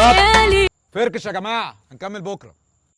يالي فركش يا جماعه هنكمل بكره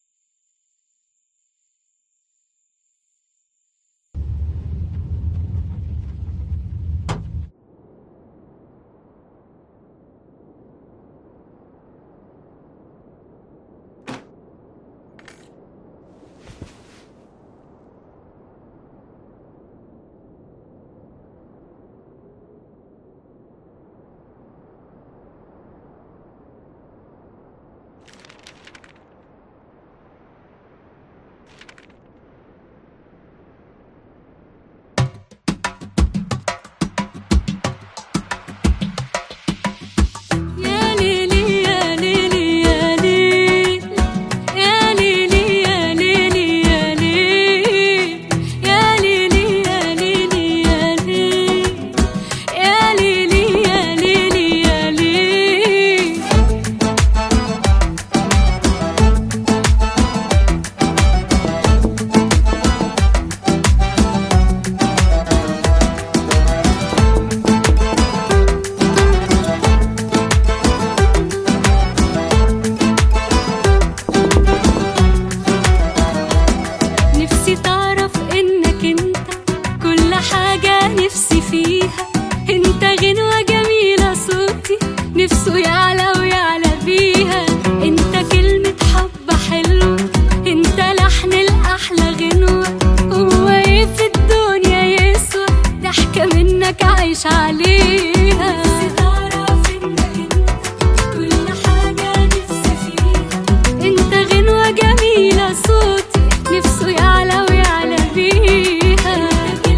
يا ليلي يا ليلي يا ليل يا ليلي يا ليلي يا ليل يا ليلي يا ليلي يا ليل يا ليلي يا ليلي يا ليل نفسي تعرف انك انت كل حاجة نفسي فيها انت غنوة جميلة صوتي نفسه يعلى ويعلى بيها انت كلمة حب حلوة انت لحن الأحلى غنوة هو ايه في الدنيا يسوى ضحكة منك عايش عليها نفسي تعرف انك انت كل حاجة نفسي فيها انت غنوة جميلة صوتي نفسه يعلى ويعلى بيها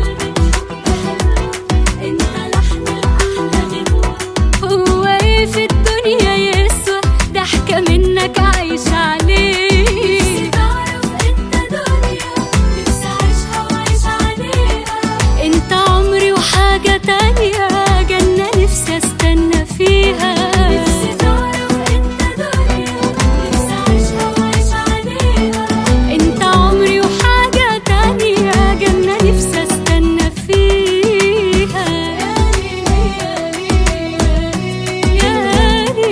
انت لحن الاحلى غنوة هو ايه في الدنيا يسوى ضحكة منك عايش عليه نفسي تعرف انت دنيا نفسي اعيشها واعيش عليها انت عمري وحاجة تانية جنة نفسي استنى فيها نفسي تعرف انت دنيا نفسي اعيشها واعيش عليها انت عمري وحاجة تانية جنة نفسي استنى فيها يا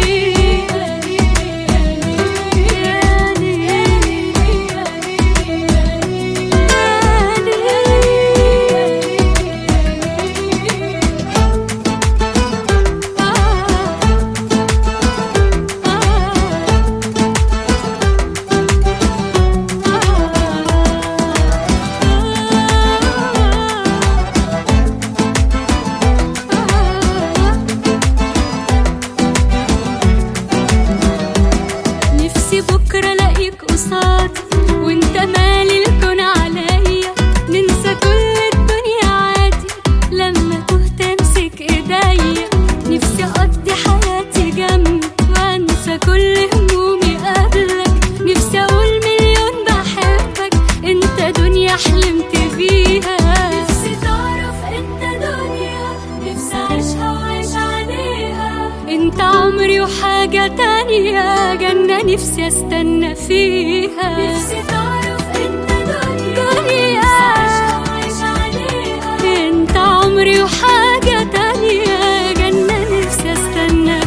نفسي بكرة الاقيك قصادي وانت مالي الكون عليا ننسى كل الدنيا عادي لما تهت امسك ايديا نفسي اقضي حياتي جنبك وانسى كل همومي قبلك نفسي اقول مليون بحبك انت دنيا حلمت بيها نفسي تعرف انت دنيا نفسي اعيشها واعيش عليها انت عمري وحاجة تانية جنة نفسي استنى فيها نفسي تعرف انت دنيا دنيا واعيش عليها انت عمري وحاجة تانية جنة نفسي استنى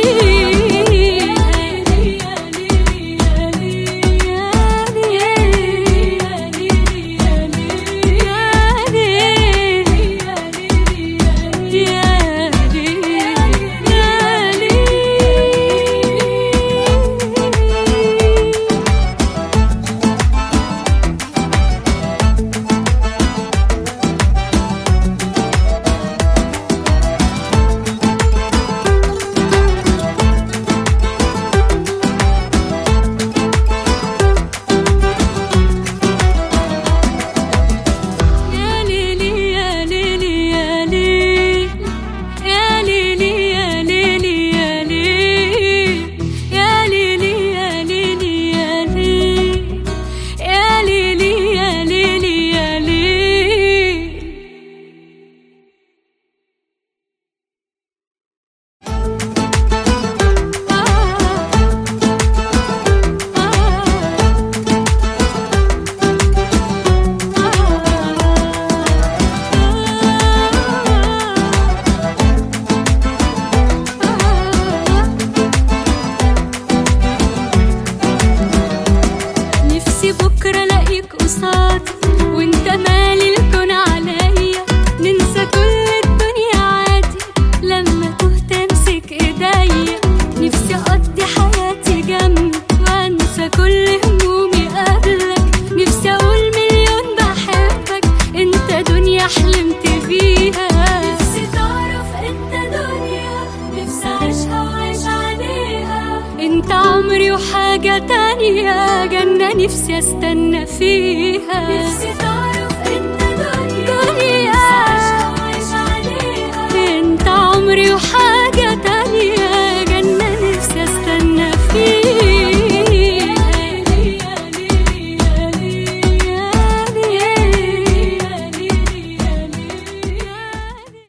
فيها انت عمري وحاجة تانية جنة نفسي استنى فيها نفسي تعرف انت دنيا دنيا انت عمري وحاجة